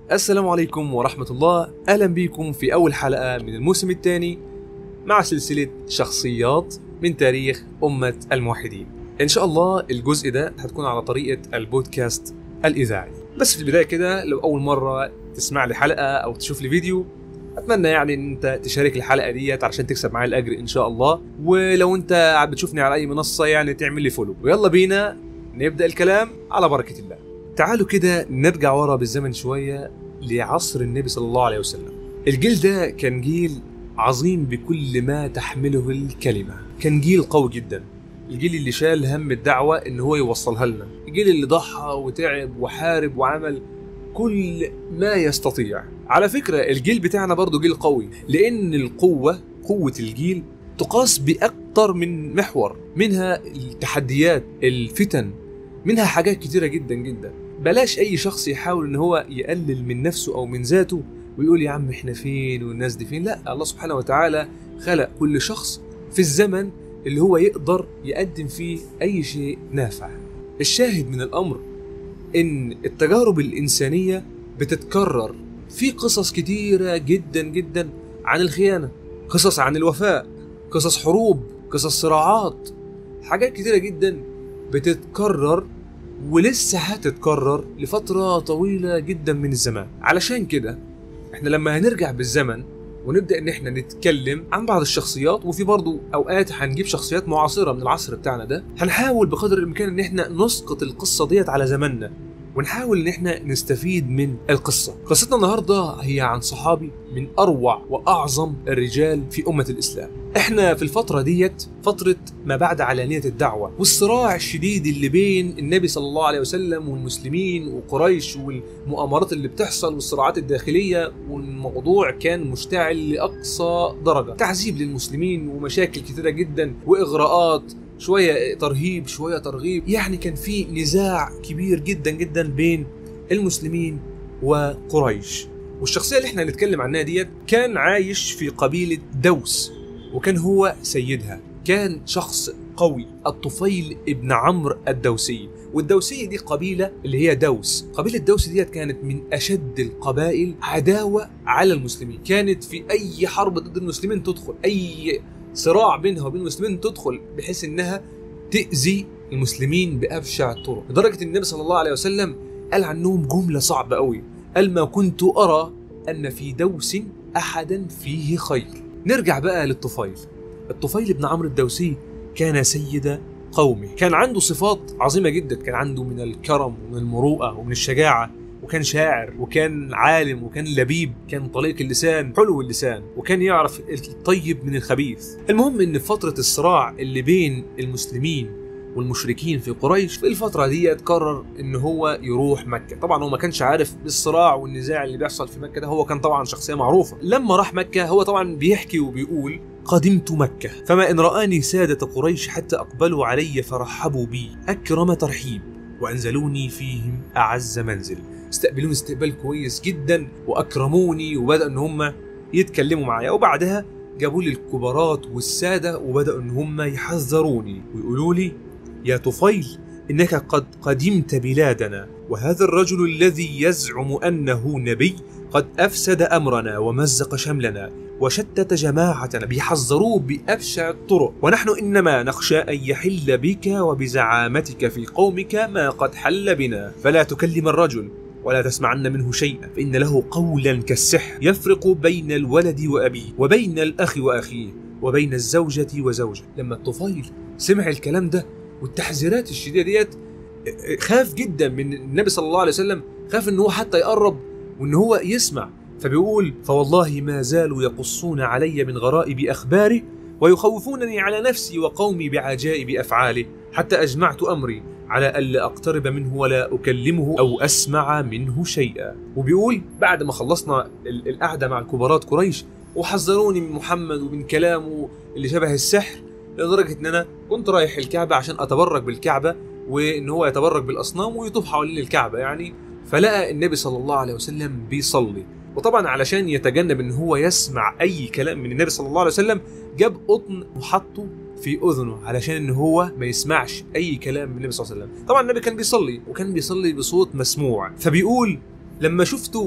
السلام عليكم ورحمة الله أهلا بكم في أول حلقة من الموسم الثاني مع سلسلة شخصيات من تاريخ أمة الموحدين إن شاء الله الجزء ده هتكون على طريقة البودكاست الإذاعي بس في البداية كده لو أول مرة تسمع لي حلقة أو تشوف لي فيديو اتمنى يعني ان انت تشارك الحلقه ديت علشان تكسب معايا الاجر ان شاء الله ولو انت قاعد بتشوفني على اي منصه يعني تعمل لي فولو ويلا بينا نبدا الكلام على بركه الله تعالوا كده نرجع ورا بالزمن شويه لعصر النبي صلى الله عليه وسلم الجيل ده كان جيل عظيم بكل ما تحمله الكلمه كان جيل قوي جدا الجيل اللي شال هم الدعوه ان هو يوصلها لنا الجيل اللي ضحى وتعب وحارب وعمل كل ما يستطيع على فكرة الجيل بتاعنا برضو جيل قوي لأن القوة قوة الجيل تقاس بأكتر من محور منها التحديات الفتن منها حاجات كتيرة جدا جدا بلاش أي شخص يحاول إن هو يقلل من نفسه أو من ذاته ويقول يا عم إحنا فين والناس دي فين لا الله سبحانه وتعالى خلق كل شخص في الزمن اللي هو يقدر يقدم فيه أي شيء نافع الشاهد من الأمر إن التجارب الإنسانية بتتكرر في قصص كتيرة جدا جدا عن الخيانة قصص عن الوفاء قصص حروب قصص صراعات حاجات كتيرة جدا بتتكرر ولسه هتتكرر لفترة طويلة جدا من الزمان علشان كده احنا لما هنرجع بالزمن ونبدا ان احنا نتكلم عن بعض الشخصيات وفي برضه اوقات هنجيب شخصيات معاصره من العصر بتاعنا ده هنحاول بقدر الامكان ان احنا نسقط القصه ديت على زماننا ونحاول ان احنا نستفيد من القصه قصتنا النهارده هي عن صحابي من اروع واعظم الرجال في امه الاسلام احنا في الفتره ديت فتره ما بعد علانيه الدعوه والصراع الشديد اللي بين النبي صلى الله عليه وسلم والمسلمين وقريش والمؤامرات اللي بتحصل والصراعات الداخليه والموضوع كان مشتعل لاقصى درجه تعذيب للمسلمين ومشاكل كتيره جدا واغراءات شويه ترهيب شويه ترغيب يعني كان في نزاع كبير جدا جدا بين المسلمين وقريش والشخصيه اللي احنا هنتكلم عنها ديت كان عايش في قبيله دوس وكان هو سيدها كان شخص قوي الطفيل ابن عمرو الدوسي والدوسية دي قبيلة اللي هي دوس قبيلة دوس ديت كانت من أشد القبائل عداوة على المسلمين كانت في أي حرب ضد المسلمين تدخل أي صراع بينها وبين المسلمين تدخل بحيث انها تاذي المسلمين بابشع الطرق لدرجه ان النبي صلى الله عليه وسلم قال عنهم جمله صعبه قوي قال ما كنت ارى ان في دوس احدا فيه خير نرجع بقى للطفيل الطفيل بن عمرو الدوسي كان سيد قومه كان عنده صفات عظيمه جدا كان عنده من الكرم ومن المروءه ومن الشجاعه وكان شاعر وكان عالم وكان لبيب كان طليق اللسان حلو اللسان وكان يعرف الطيب من الخبيث المهم ان في فترة الصراع اللي بين المسلمين والمشركين في قريش في الفترة دي قرر ان هو يروح مكة طبعا هو ما كانش عارف بالصراع والنزاع اللي بيحصل في مكة ده هو كان طبعا شخصية معروفة لما راح مكة هو طبعا بيحكي وبيقول قدمت مكة فما إن رآني سادة قريش حتى أقبلوا علي فرحبوا بي أكرم ترحيب وأنزلوني فيهم أعز منزل استقبلوني استقبال كويس جدا واكرموني وبدا ان هم يتكلموا معايا وبعدها جابوا لي الكبارات والساده وبداوا ان هم يحذروني ويقولوا لي يا طفيل انك قد قدمت بلادنا وهذا الرجل الذي يزعم انه نبي قد افسد امرنا ومزق شملنا وشتت جماعتنا بيحذروه بأبشع الطرق ونحن إنما نخشى أن يحل بك وبزعامتك في قومك ما قد حل بنا فلا تكلم الرجل ولا تسمعن منه شيئا فإن له قولا كالسحر يفرق بين الولد وأبيه وبين الأخ وأخيه وبين الزوجة وزوجه لما الطفيل سمع الكلام ده والتحذيرات الشديدة ديت خاف جدا من النبي صلى الله عليه وسلم خاف ان هو حتى يقرب وان هو يسمع فبيقول فوالله ما زالوا يقصون علي من غرائب أخباره ويخوفونني على نفسي وقومي بعجائب أفعاله حتى أجمعت أمري على ألا أقترب منه ولا أكلمه أو أسمع منه شيئا وبيقول بعد ما خلصنا القعدة مع كبارات قريش وحذروني من محمد ومن كلامه اللي شبه السحر لدرجة إن أنا كنت رايح الكعبة عشان أتبرك بالكعبة وإن هو يتبرك بالأصنام ويطوف حوالين الكعبة يعني فلقى النبي صلى الله عليه وسلم بيصلي وطبعا علشان يتجنب ان هو يسمع اي كلام من النبي صلى الله عليه وسلم جاب قطن وحطه في اذنه علشان ان هو ما يسمعش اي كلام من النبي صلى الله عليه وسلم طبعا النبي كان بيصلي وكان بيصلي بصوت مسموع فبيقول لما شفته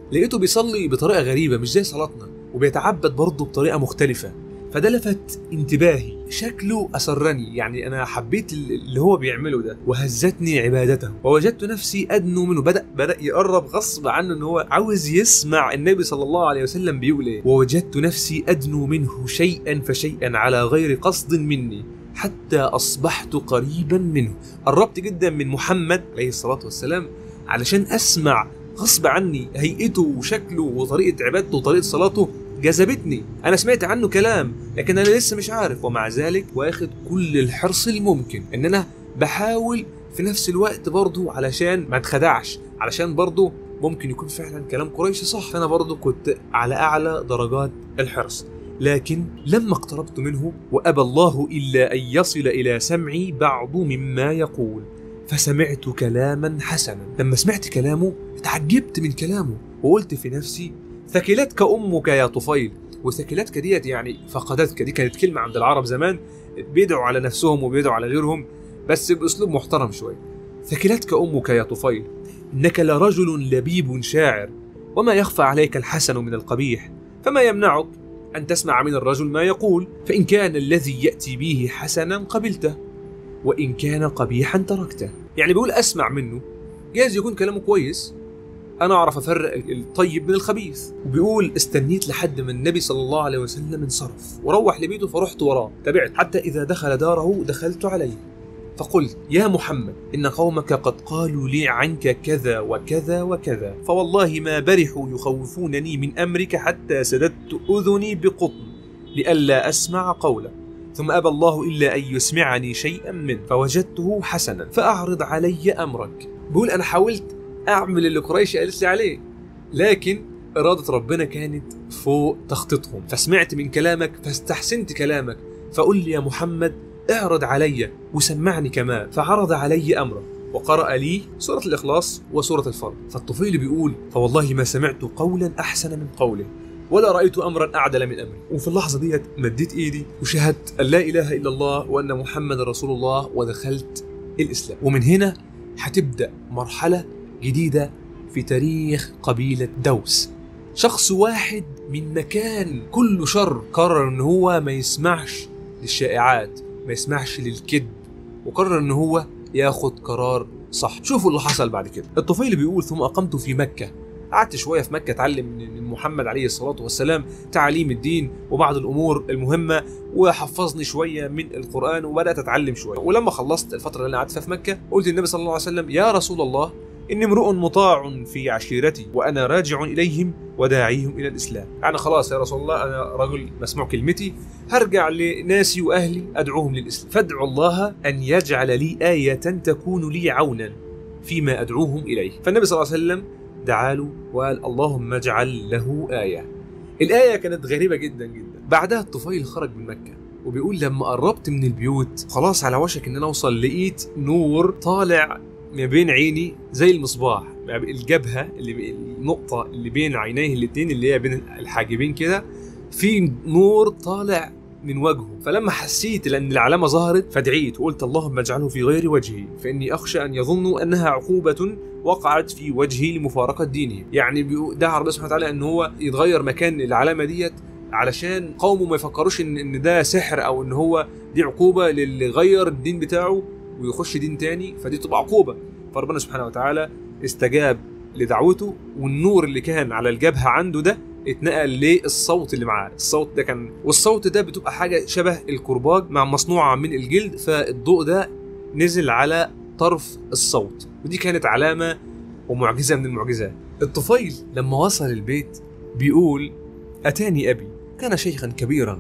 لقيته بيصلي بطريقه غريبه مش زي صلاتنا وبيتعبد برضه بطريقه مختلفه فده لفت انتباهي شكله أسرني يعني أنا حبيت اللي هو بيعمله ده وهزتني عبادته ووجدت نفسي أدنو منه بدأ بدأ يقرب غصب عنه إن هو عاوز يسمع النبي صلى الله عليه وسلم بيقول إيه ووجدت نفسي أدنو منه شيئا فشيئا على غير قصد مني حتى أصبحت قريبا منه قربت جدا من محمد عليه الصلاة والسلام علشان أسمع غصب عني هيئته وشكله وطريقة عبادته وطريقة صلاته جذبتني انا سمعت عنه كلام لكن انا لسه مش عارف ومع ذلك واخد كل الحرص الممكن ان انا بحاول في نفس الوقت برضه علشان ما اتخدعش علشان برضه ممكن يكون فعلا كلام قريش صح فانا برضه كنت على اعلى درجات الحرص لكن لما اقتربت منه وابى الله الا ان يصل الى سمعي بعض مما يقول فسمعت كلاما حسنا لما سمعت كلامه اتعجبت من كلامه وقلت في نفسي ثكلتك امك يا طفيل وثكلتك ديت يعني فقدتك دي كانت كلمه عند العرب زمان بيدعوا على نفسهم وبيدعوا على غيرهم بس باسلوب محترم شويه ثكلتك امك يا طفيل انك لرجل لبيب شاعر وما يخفى عليك الحسن من القبيح فما يمنعك ان تسمع من الرجل ما يقول فان كان الذي ياتي به حسنا قبلته وان كان قبيحا تركته يعني بيقول اسمع منه جايز يكون كلامه كويس انا اعرف افرق الطيب من الخبيث وبيقول استنيت لحد ما النبي صلى الله عليه وسلم انصرف وروح لبيته فرحت وراه تبعت حتى اذا دخل داره دخلت عليه فقلت يا محمد إن قومك قد قالوا لي عنك كذا وكذا وكذا فوالله ما برحوا يخوفونني من أمرك حتى سددت أذني بقطن لئلا أسمع قوله ثم أبى الله إلا أن يسمعني شيئا منه فوجدته حسنا فأعرض علي أمرك بقول أنا حاولت اعمل اللي قريش قالت لي عليه لكن إرادة ربنا كانت فوق تخطيطهم فسمعت من كلامك فاستحسنت كلامك فقل لي يا محمد اعرض علي وسمعني كمان فعرض علي أمره وقرأ لي سورة الإخلاص وسورة الفرد فالطفيل بيقول فوالله ما سمعت قولا أحسن من قوله ولا رأيت أمرا أعدل من أمري وفي اللحظة ديت مديت إيدي وشهدت أن لا إله إلا الله وأن محمد رسول الله ودخلت الإسلام ومن هنا هتبدأ مرحلة جديدة في تاريخ قبيلة دوس شخص واحد من مكان كله شر قرر ان هو ما يسمعش للشائعات ما يسمعش للكذب وقرر ان هو ياخد قرار صح شوفوا اللي حصل بعد كده الطفيل بيقول ثم اقمت في مكة قعدت شويه في مكه اتعلم من محمد عليه الصلاه والسلام تعاليم الدين وبعض الامور المهمه وحفظني شويه من القران وبدات اتعلم شويه ولما خلصت الفتره اللي انا قعدت فيها في مكه قلت للنبي صلى الله عليه وسلم يا رسول الله إني امرؤ مطاع في عشيرتي وأنا راجع إليهم وداعيهم إلى الإسلام يعني خلاص يا رسول الله أنا رجل مسموع كلمتي هرجع لناسي وأهلي أدعوهم للإسلام فادعوا الله أن يجعل لي آية تكون لي عونا فيما أدعوهم إليه فالنبي صلى الله عليه وسلم دعا له وقال اللهم اجعل له آية الآية كانت غريبة جدا جدا بعدها الطفيل خرج من مكة وبيقول لما قربت من البيوت خلاص على وشك ان انا اوصل لقيت نور طالع ما بين عيني زي المصباح الجبهه اللي النقطه اللي بين عينيه الاثنين اللي هي بين الحاجبين كده في نور طالع من وجهه فلما حسيت لان العلامه ظهرت فدعيت وقلت اللهم اجعله في غير وجهي فاني اخشى ان يظنوا انها عقوبه وقعت في وجهي لمفارقه دينه يعني دعا ربنا سبحانه وتعالى ان هو يتغير مكان العلامه ديت علشان قومه ما يفكروش ان ان ده سحر او ان هو دي عقوبه للي غير الدين بتاعه ويخش دين تاني فدي تبقى عقوبه فربنا سبحانه وتعالى استجاب لدعوته والنور اللي كان على الجبهه عنده ده اتنقل للصوت اللي معاه الصوت ده كان والصوت ده بتبقى حاجه شبه الكرباج مع مصنوعه من الجلد فالضوء ده نزل على طرف الصوت ودي كانت علامه ومعجزه من المعجزات الطفيل لما وصل البيت بيقول اتاني ابي كان شيخا كبيرا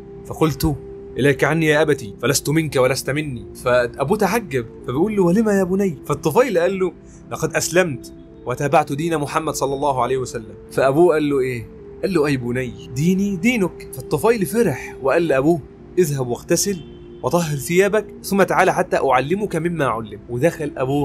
فقلت إليك عني يا أبتي فلست منك ولست مني فأبوه تعجب فبيقول له ولما يا بني فالطفيل قال له لقد أسلمت وتابعت دين محمد صلى الله عليه وسلم فأبوه قال له إيه قال له أي بني ديني دينك فالطفيل فرح وقال لأبوه اذهب واغتسل وطهر ثيابك ثم تعال حتى أعلمك مما علم ودخل أبوه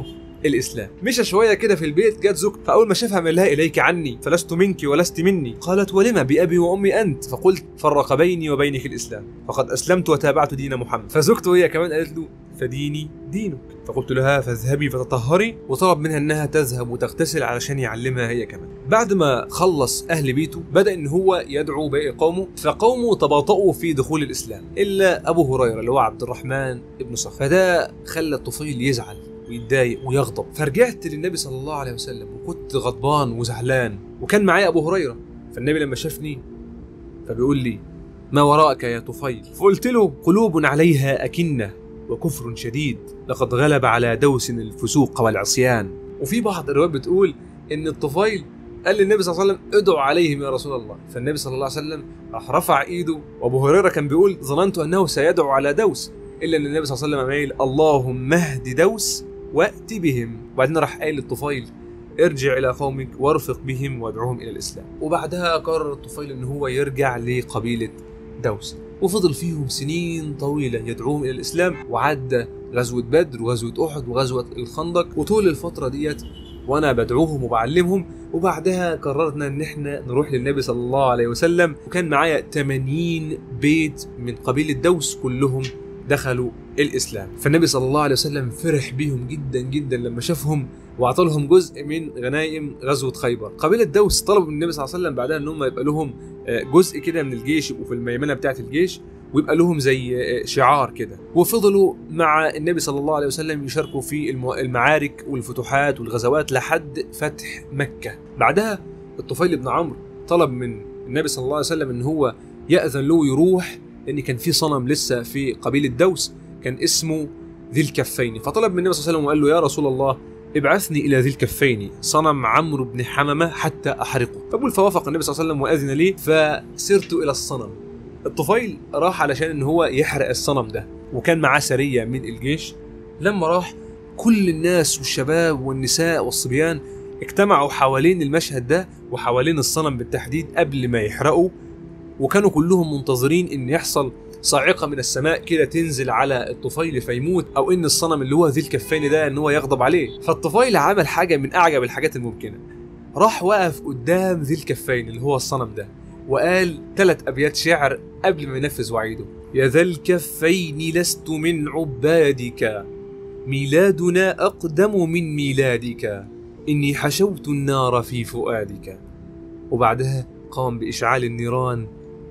الاسلام مشى شويه كده في البيت جت زوجته فاول ما شافها قال لها اليك عني فلست منك ولست مني قالت ولم بابي وامي انت فقلت فرق بيني وبينك الاسلام فقد اسلمت وتابعت دين محمد فزوجته هي كمان قالت له فديني دينك فقلت لها فاذهبي فتطهري وطلب منها انها تذهب وتغتسل علشان يعلمها هي كمان بعد ما خلص اهل بيته بدا ان هو يدعو باقي قومه فقومه تباطؤوا في دخول الاسلام الا ابو هريره اللي هو عبد الرحمن ابن صخر فده خلى الطفيل يزعل ويتضايق ويغضب فرجعت للنبي صلى الله عليه وسلم وكنت غضبان وزعلان وكان معايا ابو هريره فالنبي لما شافني فبيقول لي ما وراءك يا طفيل فقلت له قلوب عليها أكنة وكفر شديد لقد غلب على دوس الفسوق والعصيان وفي بعض الروايات بتقول ان الطفيل قال للنبي صلى الله عليه وسلم ادعو عليهم يا رسول الله فالنبي صلى الله عليه وسلم راح رفع ايده وابو هريره كان بيقول ظننت انه سيدعو على دوس الا ان النبي صلى الله عليه وسلم قال اللهم اهد دوس وات بهم وبعدين راح قايل للطفيل ارجع الى قومك وارفق بهم وادعوهم الى الاسلام وبعدها قرر الطفيل ان هو يرجع لقبيله دوس وفضل فيهم سنين طويله يدعوهم الى الاسلام وعدى غزوه بدر وغزوه احد وغزوه الخندق وطول الفتره ديت وانا بدعوهم وبعلمهم وبعدها قررنا ان احنا نروح للنبي صلى الله عليه وسلم وكان معايا 80 بيت من قبيله دوس كلهم دخلوا الاسلام فالنبي صلى الله عليه وسلم فرح بيهم جدا جدا لما شافهم واعطى لهم جزء من غنائم غزوه خيبر قبيله دوس طلبوا من النبي صلى الله عليه وسلم بعدها ان هم يبقى لهم جزء كده من الجيش يبقوا في الميمنه بتاعه الجيش ويبقى لهم زي شعار كده وفضلوا مع النبي صلى الله عليه وسلم يشاركوا في المعارك والفتوحات والغزوات لحد فتح مكه بعدها الطفيل بن عمرو طلب من النبي صلى الله عليه وسلم ان هو ياذن له يروح لان كان في صنم لسه في قبيله دوس كان اسمه ذي الكفين فطلب من النبي صلى الله عليه وسلم وقال له يا رسول الله ابعثني الى ذي الكفين صنم عمرو بن حممه حتى احرقه فبقول فوافق النبي صلى الله عليه وسلم واذن لي فسرت الى الصنم الطفيل راح علشان ان هو يحرق الصنم ده وكان معاه سريه من الجيش لما راح كل الناس والشباب والنساء والصبيان اجتمعوا حوالين المشهد ده وحوالين الصنم بالتحديد قبل ما يحرقوا وكانوا كلهم منتظرين ان يحصل صاعقة من السماء كده تنزل على الطفيل فيموت أو إن الصنم اللي هو ذي الكفين ده إن هو يغضب عليه فالطفيل عمل حاجة من أعجب الحاجات الممكنة راح وقف قدام ذي الكفين اللي هو الصنم ده وقال ثلاث أبيات شعر قبل ما ينفذ وعيده يا ذا الكفين لست من عبادك ميلادنا أقدم من ميلادك إني حشوت النار في فؤادك وبعدها قام بإشعال النيران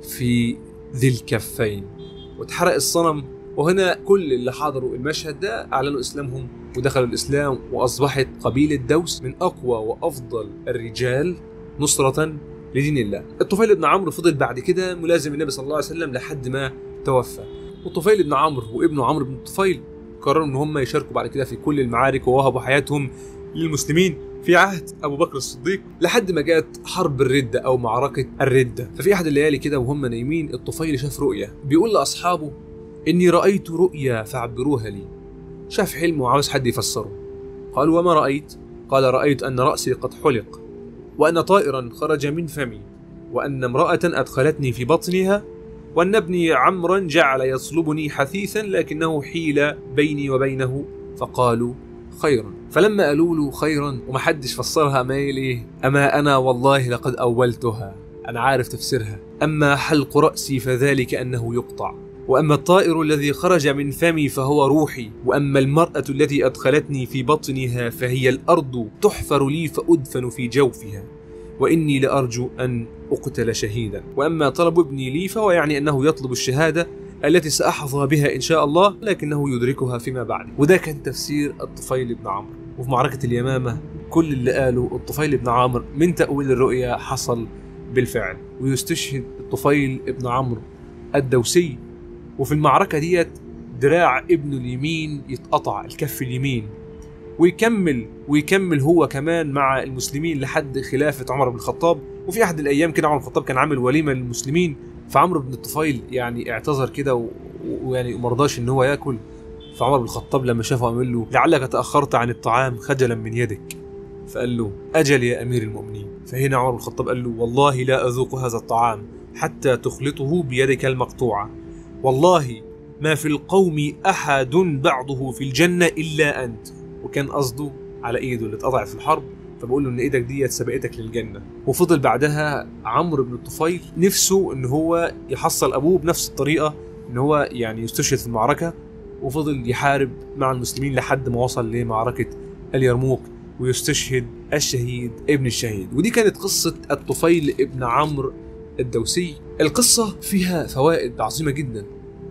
في ذي الكفين واتحرق الصنم وهنا كل اللي حضروا المشهد ده اعلنوا اسلامهم ودخلوا الاسلام واصبحت قبيله دوس من اقوى وافضل الرجال نصره لدين الله. الطفيل بن عمرو فضل بعد كده ملازم النبي صلى الله عليه وسلم لحد ما توفى. والطفيل بن عمرو وابنه عمرو بن الطفيل قرروا ان هم يشاركوا بعد كده في كل المعارك ووهبوا حياتهم للمسلمين في عهد ابو بكر الصديق لحد ما جت حرب الرده او معركه الرده ففي احد الليالي كده وهم نايمين الطفيل شاف رؤيه بيقول لاصحابه اني رايت رؤيا فعبروها لي شاف حلم وعاوز حد يفسره قال وما رايت قال رايت ان راسي قد حلق وان طائرا خرج من فمي وان امراه ادخلتني في بطنها وان ابني عمرا جعل يصلبني حثيثا لكنه حيل بيني وبينه فقالوا خيرا فلما قالوا له خيرا ومحدش فسرها مايل ايه اما انا والله لقد اولتها انا عارف تفسيرها اما حلق راسي فذلك انه يقطع واما الطائر الذي خرج من فمي فهو روحي واما المراه التي ادخلتني في بطنها فهي الارض تحفر لي فادفن في جوفها واني لارجو ان اقتل شهيدا واما طلب ابني لي فهو يعني انه يطلب الشهاده التي سأحظى بها إن شاء الله لكنه يدركها فيما بعد وده كان تفسير الطفيل بن عمرو وفي معركة اليمامة كل اللي قالوا الطفيل بن عمرو من تأويل الرؤيا حصل بالفعل ويستشهد الطفيل بن عمرو الدوسي وفي المعركة ديت دراع ابنه اليمين يتقطع الكف اليمين ويكمل ويكمل هو كمان مع المسلمين لحد خلافة عمر بن الخطاب وفي أحد الأيام كده عمر بن الخطاب كان عامل وليمة للمسلمين فعمرو بن الطفيل يعني اعتذر كده ويعني ما رضاش ان هو ياكل فعمر بن الخطاب لما شافه قال له لعلك تاخرت عن الطعام خجلا من يدك فقال له اجل يا امير المؤمنين فهنا عمر بن الخطاب قال له والله لا اذوق هذا الطعام حتى تخلطه بيدك المقطوعه والله ما في القوم احد بعضه في الجنه الا انت وكان قصده على ايده اللي اتقطعت في الحرب فبقول له ان ايدك ديت سبقتك للجنه وفضل بعدها عمرو بن الطفيل نفسه ان هو يحصل ابوه بنفس الطريقه ان هو يعني يستشهد في المعركه وفضل يحارب مع المسلمين لحد ما وصل لمعركه اليرموك ويستشهد الشهيد ابن الشهيد ودي كانت قصه الطفيل ابن عمرو الدوسي القصه فيها فوائد عظيمه جدا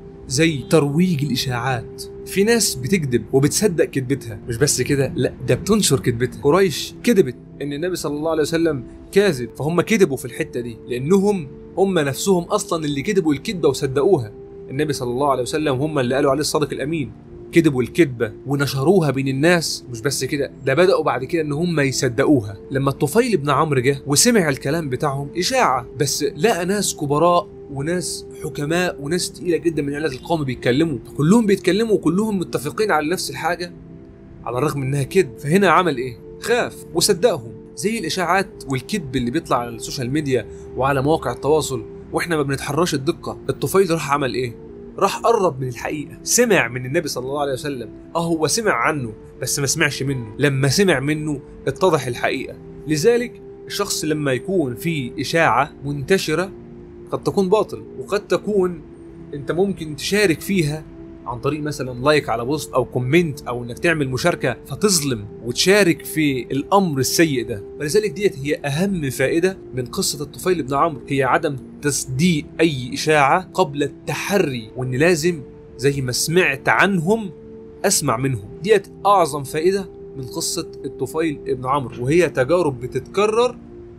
زي ترويج الاشاعات في ناس بتكذب وبتصدق كذبتها مش بس كده لا ده بتنشر كذبتها قريش كذبت ان النبي صلى الله عليه وسلم كاذب فهم كذبوا في الحته دي لانهم هم نفسهم اصلا اللي كذبوا الكذبه وصدقوها النبي صلى الله عليه وسلم هم اللي قالوا عليه الصادق الامين كذبوا الكذبه ونشروها بين الناس مش بس كده ده بداوا بعد كده ان هم يصدقوها لما الطفيل بن عمرو جه وسمع الكلام بتاعهم اشاعه بس لقى ناس كبراء وناس حكماء وناس تقيله جدا من عائله القوم بيتكلموا كلهم بيتكلموا وكلهم متفقين على نفس الحاجه على الرغم انها كذب فهنا عمل ايه خاف وصدقهم زي الاشاعات والكذب اللي بيطلع على السوشيال ميديا وعلى مواقع التواصل واحنا ما بنتحرش الدقه الطفيل راح عمل ايه راح قرب من الحقيقه سمع من النبي صلى الله عليه وسلم اه هو سمع عنه بس ما سمعش منه لما سمع منه اتضح الحقيقه لذلك الشخص لما يكون في اشاعه منتشره قد تكون باطل وقد تكون انت ممكن تشارك فيها عن طريق مثلا لايك على بوست او كومنت او انك تعمل مشاركه فتظلم وتشارك في الامر السيء ده فلذلك ديت هي اهم فائده من قصه الطفيل بن عمرو هي عدم تصديق اي اشاعه قبل التحري وان لازم زي ما سمعت عنهم اسمع منهم ديت اعظم فائده من قصه الطفيل بن عمرو وهي تجارب بتتكرر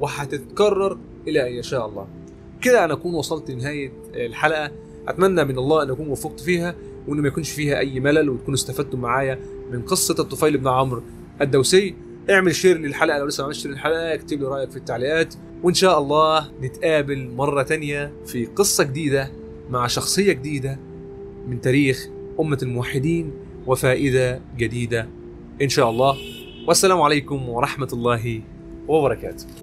وهتتكرر الى ان يشاء الله كده انا اكون وصلت لنهايه الحلقه اتمنى من الله ان اكون وفقت فيها وان ما يكونش فيها اي ملل وتكونوا استفدتوا معايا من قصه الطفيل بن عمرو الدوسي اعمل شير للحلقه لو لسه ما عملتش شير للحلقه اكتب لي رايك في التعليقات وان شاء الله نتقابل مره تانية في قصه جديده مع شخصيه جديده من تاريخ امه الموحدين وفائده جديده ان شاء الله والسلام عليكم ورحمه الله وبركاته